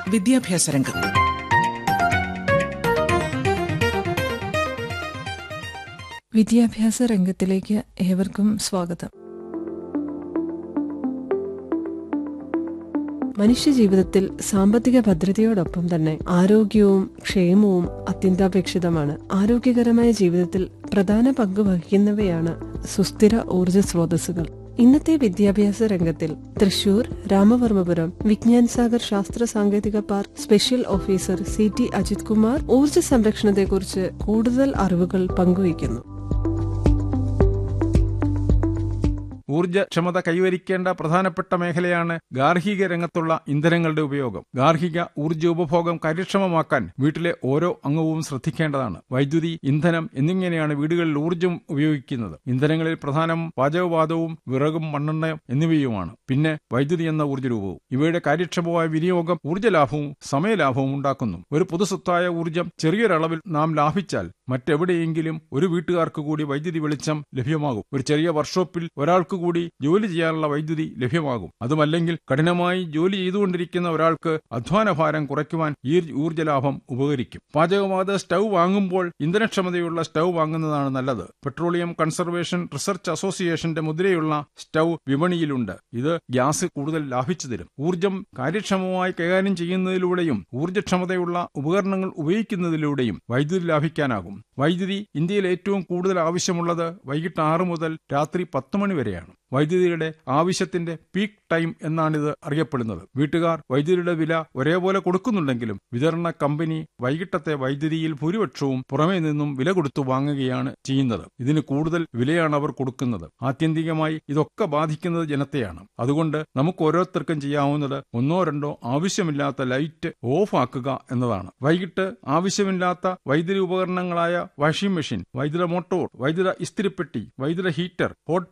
വിദ്യാഭ്യാസ രംഗം വിദ്യാഭ്യാസ രംഗത്തിലേക്ക് ഏവർക്കും സ്വാഗതം മനുഷ്യജീവിതത്തിൽ സാമ്പത്തിക ഭദ്രതയോടൊപ്പം തന്നെ ആരോഗ്യവും ക്ഷേമവും അത്യന്താപേക്ഷിതമാണ് ആരോഗ്യകരമായ ജീവിതത്തിൽ പ്രധാന പങ്ക് വഹിക്കുന്നവയാണ് സുസ്ഥിര ഊർജ സ്രോതസ്സുകൾ ഇന്നത്തെ വിദ്യാഭ്യാസ രംഗത്തിൽ തൃശൂർ രാമവർമ്മപുരം വിജ്ഞാൻ സാഗർ ശാസ്ത്ര സാങ്കേതിക park special officer C T Ajith Kumar ഊർജ സംരക്ഷണത്തെക്കുറിച്ച് കൂടുതൽ അറിവുകൾ പങ്കുവയ്ക്കുന്നു ഊർജ്ജക്ഷമത കൈവരിക്കേണ്ട പ്രധാനപ്പെട്ട മേഖലയാണ് ഗാർഹിക രംഗത്തുള്ള ഇന്ധനങ്ങളുടെ ഉപയോഗം ഗാർഹിക ഊർജ്ജ ഉപഭോഗം കാര്യക്ഷമമാക്കാൻ വീട്ടിലെ ഓരോ അംഗവും ശ്രദ്ധിക്കേണ്ടതാണ് വൈദ്യുതി ഇന്ധനം എന്നിങ്ങനെയാണ് വീടുകളിൽ ഊർജ്ജം ഉപയോഗിക്കുന്നത് ഇന്ധനങ്ങളിൽ പ്രധാനം പാചകവാതവും വിറകും മണ്ണെണ്ണ എന്നിവയുമാണ് പിന്നെ വൈദ്യുതി എന്ന ഊർജ്ജരൂപവും ഇവയുടെ കാര്യക്ഷമമായ വിനിയോഗം ഊർജ്ജലാഭവും സമയലാഭവും ഉണ്ടാക്കുന്നു ഒരു പൊതുസ്വത്തായ ഊർജ്ജം ചെറിയൊരളവിൽ നാം ലാഭിച്ചാൽ മറ്റെവിടെയെങ്കിലും ഒരു വീട്ടുകാർക്ക് കൂടി വൈദ്യുതി വെളിച്ചം ലഭ്യമാകും ഒരു ചെറിയ വർക്ക്ഷോപ്പിൽ ഒരാൾക്ക് കൂടി ജോലി ചെയ്യാനുള്ള വൈദ്യുതി ലഭ്യമാകും അതുമല്ലെങ്കിൽ കഠിനമായി ജോലി ചെയ്തുകൊണ്ടിരിക്കുന്ന ഒരാൾക്ക് അധ്വാനഭാരം കുറയ്ക്കുവാൻ ഈ ഊർജ്ജലാഭം ഉപകരിക്കും പാചകവാത സ്റ്റൗ വാങ്ങുമ്പോൾ ഇന്ധനക്ഷമതയുള്ള സ്റ്റൗ വാങ്ങുന്നതാണ് നല്ലത് പെട്രോളിയം കൺസർവേഷൻ റിസർച്ച് അസോസിയേഷന്റെ മുദ്രയുള്ള സ്റ്റൗ വിപണിയിലുണ്ട് ഇത് ഗ്യാസ് കൂടുതൽ ലാഭിച്ചു തരും ഊർജ്ജം കാര്യക്ഷമമായി കൈകാര്യം ചെയ്യുന്നതിലൂടെയും ഊർജ്ജക്ഷമതയുള്ള ഉപകരണങ്ങൾ ഉപയോഗിക്കുന്നതിലൂടെയും വൈദ്യുതി ലാഭിക്കാനാകും വൈദ്യുതി ഇന്ത്യയിൽ ഏറ്റവും കൂടുതൽ ആവശ്യമുള്ളത് വൈകിട്ട് ആറ് മുതൽ രാത്രി പത്ത് മണി വരെയാണ് വൈദ്യുതിയുടെ ആവശ്യത്തിന്റെ പീക്ക് ടൈം എന്നാണിത് അറിയപ്പെടുന്നത് വീട്ടുകാർ വൈദ്യുതിയുടെ വില ഒരേപോലെ കൊടുക്കുന്നുണ്ടെങ്കിലും വിതരണ കമ്പനി വൈകിട്ടത്തെ വൈദ്യുതിയിൽ ഭൂരിപക്ഷവും പുറമേ നിന്നും വില കൊടുത്തു വാങ്ങുകയാണ് ചെയ്യുന്നത് ഇതിന് കൂടുതൽ വിലയാണ് അവർ കൊടുക്കുന്നത് ആത്യന്തികമായി ഇതൊക്കെ ബാധിക്കുന്നത് ജനത്തെയാണ് അതുകൊണ്ട് നമുക്ക് ഓരോരുത്തർക്കും ചെയ്യാവുന്നത് ഒന്നോ രണ്ടോ ആവശ്യമില്ലാത്ത ലൈറ്റ് ഓഫ് ആക്കുക എന്നതാണ് വൈകിട്ട് ആവശ്യമില്ലാത്ത വൈദ്യുതി ഉപകരണങ്ങളായ വാഷിംഗ് മെഷീൻ വൈദ്യുത മോട്ടോർ വൈദ്യുത ഇസ്തിരിപ്പെട്ടി വൈദ്യുത ഹീറ്റർ ഹോട്ട്